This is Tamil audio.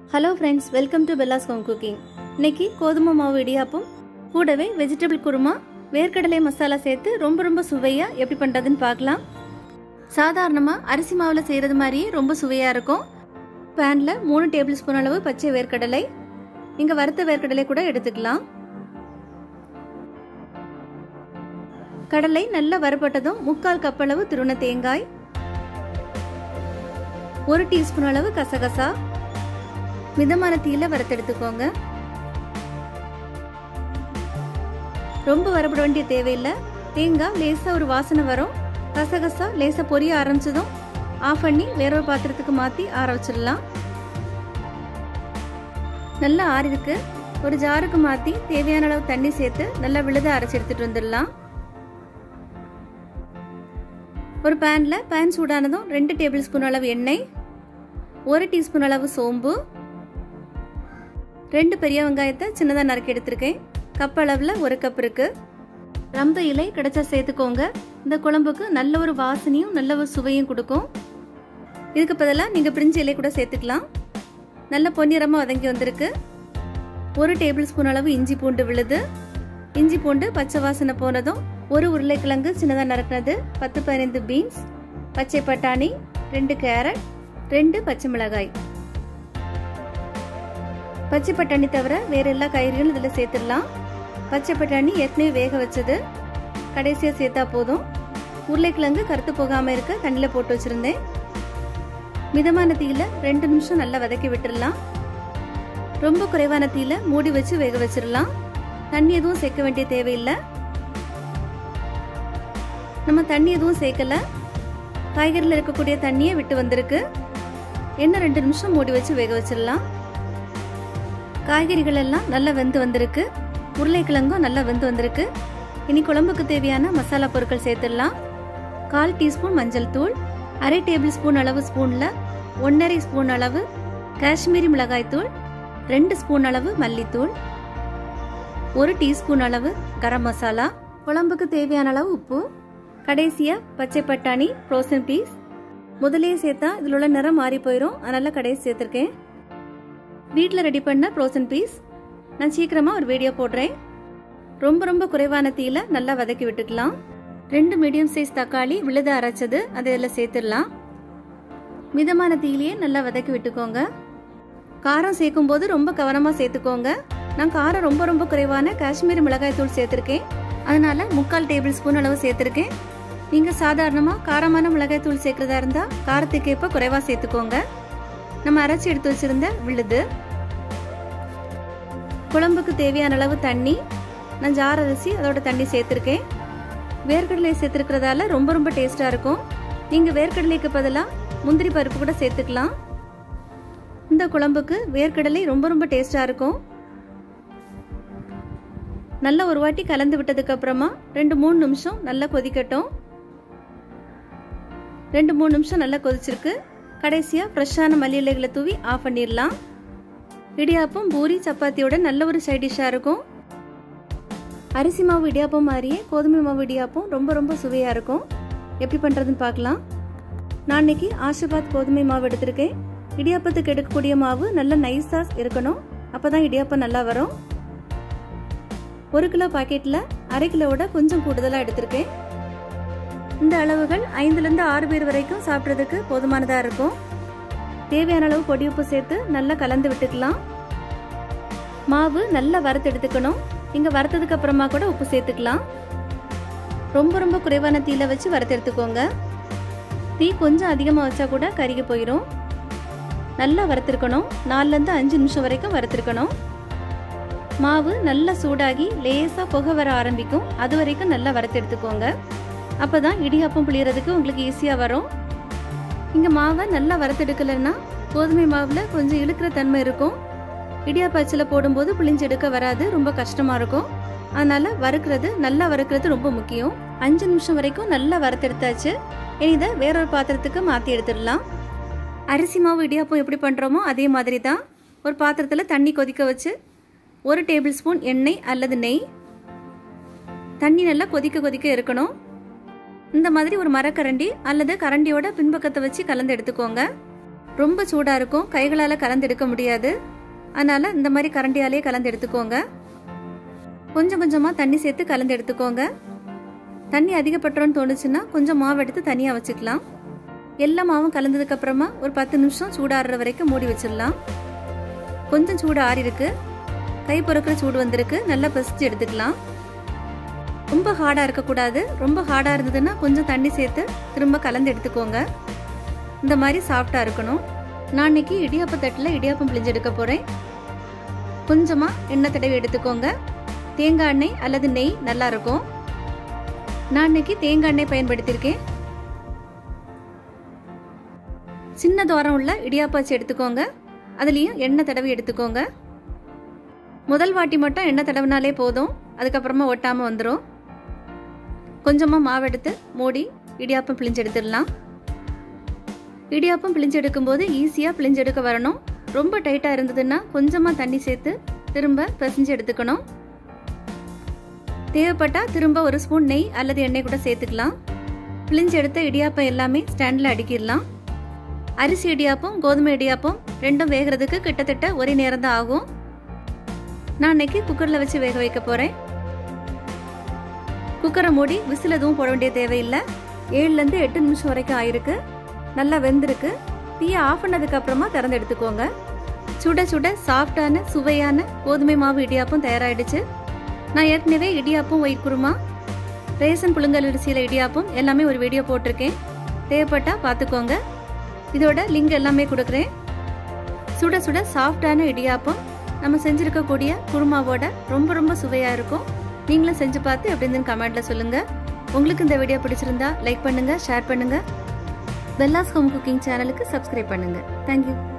ஹலோ ஃப்ரெண்ட்ஸ் வெல்கம் டு பெல்லாஸ் ஹோம் குக்கிங் இன்னைக்கு கோதுமை மாவு இடியாப்பம் கூடவே வெஜிடபிள் குருமா வேர்க்கடலை மசாலா சேர்த்து ரொம்ப ரொம்ப சுவையாக எப்படி பண்ணுறதுன்னு பார்க்கலாம் சாதாரணமாக அரிசி மாவில் செய்கிறது மாதிரியே ரொம்ப சுவையாக இருக்கும் பேனில் மூணு டேபிள் ஸ்பூன் அளவு பச்சை வேர்க்கடலை இங்கே வறுத்த வேர்க்கடலை கூட எடுத்துக்கலாம் கடலை நல்லா வறுபட்டதும் முக்கால் கப் அளவு திருண தேங்காய் ஒரு டீஸ்பூன் அளவு கசகசா மிதமான தீயில வறுத்தெடுத்துக்கோங்க ரொம்ப வறுபட வேண்டிய தேவையில்லை தேங்காய் லேசா ஒரு வாசனை வரும் கசகசா லேசா பொரிய ஆரம்பிச்சதும் ஆஃப் பண்ணி வேறொரு பாத்திரத்துக்கு மாற்றி ஆற வச்சிடலாம் நல்லா ஆறிருக்கு ஒரு ஜாருக்கு மாற்றி தேவையான அளவு தண்ணி சேர்த்து நல்லா விழுத அரைச்சி எடுத்துட்டு வந்துடலாம் ஒரு பேனில் பேன் சூடானதும் ரெண்டு டேபிள் ஸ்பூன் அளவு எண்ணெய் ஒரு டீஸ்பூன் அளவு சோம்பு ரெண்டு பெரிய வெங்காயத்தை சின்னதாக நறுக்கி எடுத்திருக்கேன் கப் அளவில் ஒரு கப் இருக்கு ரம்ப இலை கிடைச்சா சேர்த்துக்கோங்க இந்த குழம்புக்கு நல்ல ஒரு வாசனையும் நல்ல ஒரு சுவையும் கொடுக்கும் இதுக்கு பதிலாக நீங்கள் பிரிஞ்சு இலை கூட சேர்த்துக்கலாம் நல்ல பொன்னிறமாக வதங்கி வந்திருக்கு ஒரு டேபிள் ஸ்பூன் அளவு இஞ்சி பூண்டு விழுது இஞ்சி பூண்டு பச்சை வாசனை போனதும் ஒரு உருளைக்கிழங்கு சின்னதாக நறுக்கினது பத்து பதினைந்து பீன்ஸ் பச்சை பட்டாணி ரெண்டு கேரட் ரெண்டு பச்சை மிளகாய் பச்சை பட்டாணி தவிர வேற எல்லா காய்கறிகளும் இதில் சேர்த்துடலாம் பச்சை பட்டாணி ஏற்கனவே வேக வச்சது கடைசியாக சேர்த்தா போதும் உருளைக்கிழங்கு கருத்து போகாமல் இருக்க தண்ணியில் போட்டு வச்சுருந்தேன் மிதமான தீயில ரெண்டு நிமிஷம் நல்லா வதக்கி விட்டுடலாம் ரொம்ப குறைவான தீயில மூடி வச்சு வேக வச்சிடலாம் தண்ணி எதுவும் சேர்க்க வேண்டிய தேவையில்லை நம்ம தண்ணி எதுவும் சேர்க்கல காய்கறியில் இருக்கக்கூடிய தண்ணியை விட்டு வந்திருக்கு என்ன ரெண்டு நிமிஷம் மூடி வச்சு வேக வச்சிடலாம் காய்கறிகள் எல்லாம் நல்லா வெந்து வந்திருக்கு உருளைக்கிழங்கும் நல்லா வெந்து வந்திருக்கு இனி குழம்புக்கு தேவையான மசாலா பொருட்கள் சேர்த்துடலாம் கால் டீஸ்பூன் மஞ்சள் தூள் அரை டேபிள் ஸ்பூன் அளவு ஸ்பூனில் ஒன்றரை ஸ்பூன் அளவு காஷ்மீரி மிளகாய் தூள் ரெண்டு ஸ்பூன் அளவு மல்லித்தூள் ஒரு டீஸ்பூன் அளவு கரம் மசாலா குழம்புக்கு தேவையான அளவு உப்பு கடைசியாக பச்சை பட்டாணி ஃப்ரோசன் பீஸ் முதலே சேர்த்தா இதில் உள்ள நிறம் மாறி போயிடும் அதனால் கடைசி சேர்த்துருக்கேன் வீட்டில் ரெடி பண்ண ஃப்ரோசன் பீஸ் நான் சீக்கிரமாக ஒரு வீடியோ போடுறேன் ரொம்ப ரொம்ப குறைவான தீயில நல்லா வதக்கி விட்டுக்கலாம் ரெண்டு மீடியம் சைஸ் தக்காளி விழுத அரைச்சது அதை இதில் சேர்த்துடலாம் மிதமான தீயிலேயே நல்லா வதக்கி விட்டுக்கோங்க காரம் சேர்க்கும் போது ரொம்ப கவனமாக சேர்த்துக்கோங்க நான் காரம் ரொம்ப ரொம்ப குறைவான காஷ்மீரி மிளகாய் தூள் சேர்த்துருக்கேன் அதனால முக்கால் டேபிள் ஸ்பூன் அளவு சேர்த்துருக்கேன் நீங்கள் சாதாரணமாக காரமான மிளகாய் தூள் சேர்க்குறதா இருந்தால் காரத்துக்கு ஏற்ப குறைவாக சேர்த்துக்கோங்க நம்ம அரைச்சி எடுத்து வச்சிருந்த விழுது குழம்புக்கு தேவையான அளவு தண்ணி நான் ஜார் அரிசி அதோட தண்ணி சேர்த்துருக்கேன் வேர்க்கடலை சேர்த்துருக்கிறதால ரொம்ப ரொம்ப டேஸ்ட்டாக இருக்கும் நீங்கள் வேர்க்கடலைக்கு பதிலாக முந்திரி பருப்பு கூட சேர்த்துக்கலாம் இந்த குழம்புக்கு வேர்க்கடலை ரொம்ப ரொம்ப டேஸ்ட்டாக இருக்கும் நல்லா ஒரு வாட்டி கலந்து விட்டதுக்கு அப்புறமா ரெண்டு மூணு நிமிஷம் நல்லா கொதிக்கட்டும் ரெண்டு மூணு நிமிஷம் நல்லா கொதிச்சிருக்கு கடைசியாக ஃப்ரெஷ்ஷான மல்லி இலைகளை தூவி ஆஃப் பண்ணிடலாம் இடியாப்பம் பூரி சப்பாத்தியோட நல்ல ஒரு சைட் டிஷ்ஷாக இருக்கும் அரிசி மாவு இடியாப்பம் மாதிரியே கோதுமை மாவு இடியாப்பம் ரொம்ப ரொம்ப சுவையாக இருக்கும் எப்படி பண்ணுறதுன்னு பார்க்கலாம் நான் இன்னைக்கு ஆஷிர்வாத் கோதுமை மாவு எடுத்திருக்கேன் இடியாப்பத்துக்கு எடுக்கக்கூடிய மாவு நல்லா நைஸாக இருக்கணும் அப்போ தான் இடியாப்பம் நல்லா வரும் ஒரு கிலோ பாக்கெட்டில் அரை கிலோவோட கொஞ்சம் கூடுதலாக எடுத்திருக்கேன் இந்த அளவுகள் ஐந்துலேருந்து ஆறு பேர் வரைக்கும் சாப்பிட்றதுக்கு போதுமானதாக இருக்கும் தேவையான அளவு பொடி உப்பு சேர்த்து நல்லா கலந்து விட்டுக்கலாம் மாவு நல்லா வறுத்து எடுத்துக்கணும் நீங்கள் வறுத்ததுக்கு அப்புறமா கூட உப்பு சேர்த்துக்கலாம் ரொம்ப ரொம்ப குறைவான தீயில வச்சு வறுத்து எடுத்துக்கோங்க தீ கொஞ்சம் அதிகமாக வச்சா கூட கருகி போயிடும் நல்லா வறுத்துருக்கணும் நாலுலேருந்து அஞ்சு நிமிஷம் வரைக்கும் வறுத்துருக்கணும் மாவு நல்லா சூடாகி லேசாக புகை வர ஆரம்பிக்கும் அது வரைக்கும் நல்லா வறுத்து எடுத்துக்கோங்க அப்போ தான் இடியாப்பம் புளியறதுக்கு உங்களுக்கு ஈஸியாக வரும் இங்கே மாவை நல்லா வறுத்தெடுக்கலைன்னா கோதுமை மாவில் கொஞ்சம் இழுக்கிற தன்மை இருக்கும் இடியாப்பச்சில் போடும்போது புளிஞ்சு எடுக்க வராது ரொம்ப கஷ்டமாக இருக்கும் அதனால் வறுக்கிறது நல்லா வறுக்கிறது ரொம்ப முக்கியம் அஞ்சு நிமிஷம் வரைக்கும் நல்லா வறுத்தெடுத்தாச்சு இனி இதை வேறொரு பாத்திரத்துக்கு மாற்றி எடுத்துடலாம் அரிசி மாவு இடியாப்பம் எப்படி பண்ணுறோமோ அதே மாதிரி தான் ஒரு பாத்திரத்தில் தண்ணி கொதிக்க வச்சு ஒரு டேபிள் ஸ்பூன் எண்ணெய் அல்லது நெய் தண்ணி நல்லா கொதிக்க கொதிக்க இருக்கணும் இந்த மாதிரி ஒரு மரக்கரண்டி அல்லது கரண்டியோட பின்பக்கத்தை வச்சு கலந்து எடுத்துக்கோங்க ரொம்ப சூடாக இருக்கும் கைகளால் கலந்து எடுக்க முடியாது அதனால் இந்த மாதிரி கரண்டியாலே கலந்து எடுத்துக்கோங்க கொஞ்சம் கொஞ்சமாக தண்ணி சேர்த்து கலந்து எடுத்துக்கோங்க தண்ணி அதிகப்பட்டுறோன்னு தோணுச்சுன்னா கொஞ்சம் மாவு எடுத்து தனியாக வச்சுக்கலாம் எல்லா மாவும் கலந்ததுக்கு அப்புறமா ஒரு பத்து நிமிஷம் சூடாடுற வரைக்கும் மூடி வச்சிடலாம் கொஞ்சம் சூடு ஆறி இருக்கு கை பொறுக்கிற சூடு வந்திருக்கு நல்லா பசிச்சு எடுத்துக்கலாம் ரொம்ப ஹார்டாக இருக்கக்கூடாது ரொம்ப ஹார்டாக இருந்ததுன்னா கொஞ்சம் தண்ணி சேர்த்து திரும்ப கலந்து எடுத்துக்கோங்க இந்த மாதிரி சாஃப்டாக இருக்கணும் நான் இன்னைக்கு இடியாப்ப தட்டில் இடியாப்பம் பிழிஞ்சு எடுக்க போகிறேன் கொஞ்சமாக எண்ணெய் தடவி எடுத்துக்கோங்க தேங்காய் எண்ணெய் அல்லது நெய் நல்லா இருக்கும் நான் இன்னைக்கு தேங்காய் எண்ணெய் பயன்படுத்தியிருக்கேன் சின்ன தூரம் உள்ள இடியாப்பாச்சி எடுத்துக்கோங்க அதுலேயும் எண்ணெய் தடவி எடுத்துக்கோங்க முதல் வாட்டி மட்டும் எண்ணெய் தடவினாலே போதும் அதுக்கப்புறமா ஒட்டாமல் வந்துடும் கொஞ்சமாக மாவு எடுத்து மூடி இடியாப்பம் பிழிஞ்சு எடுத்துடலாம் இடியாப்பம் பிழிஞ்சு எடுக்கும்போது ஈஸியாக பிழிஞ்சு எடுக்க வரணும் ரொம்ப டைட்டாக இருந்ததுன்னா கொஞ்சமாக தண்ணி சேர்த்து திரும்ப பிசைஞ்சு எடுத்துக்கணும் தேவைப்பட்டால் திரும்ப ஒரு ஸ்பூன் நெய் அல்லது எண்ணெய் கூட சேர்த்துக்கலாம் பிழிஞ்சு எடுத்த இடியாப்பம் எல்லாமே ஸ்டாண்டில் அடுக்கிடலாம் அரிசி இடியாப்பம் கோதுமை இடியாப்பம் ரெண்டும் வேகிறதுக்கு கிட்டத்தட்ட ஒரே நேரம் தான் ஆகும் நான் இன்னைக்கு குக்கரில் வச்சு வேக வைக்க போகிறேன் குக்கரை மூடி விசில் எதுவும் போட வேண்டிய தேவையில்லை ஏழுலேருந்து எட்டு நிமிஷம் வரைக்கும் ஆயிருக்கு நல்லா வெந்திருக்கு தீயை ஆஃப் பண்ணதுக்கு அப்புறமா திறந்து எடுத்துக்கோங்க சுட சுட சாஃப்டான சுவையான கோதுமை மாவு இடியாப்பம் தயாராகிடுச்சு நான் ஏற்கனவே இடியாப்பம் ஒயிட் குருமா ரேசன் புழுங்கல் அரிசியில் இடியாப்பம் எல்லாமே ஒரு வீடியோ போட்டிருக்கேன் தேவைப்பட்டா பார்த்துக்கோங்க இதோட லிங்க் எல்லாமே கொடுக்குறேன் சுட சுட சாஃப்டான இடியாப்பம் நம்ம செஞ்சுருக்கக்கூடிய குருமாவோட ரொம்ப ரொம்ப சுவையாக இருக்கும் நீங்களும் செஞ்சு பார்த்து எப்படி இருந்துன்னு கமெண்ட்டில் சொல்லுங்கள் உங்களுக்கு இந்த வீடியோ பிடிச்சிருந்தா லைக் பண்ணுங்கள் ஷேர் பண்ணுங்கள் பெல்லாஸ் ஹோம் குக்கிங் சேனலுக்கு சப்ஸ்கிரைப் பண்ணுங்கள் தேங்க்யூ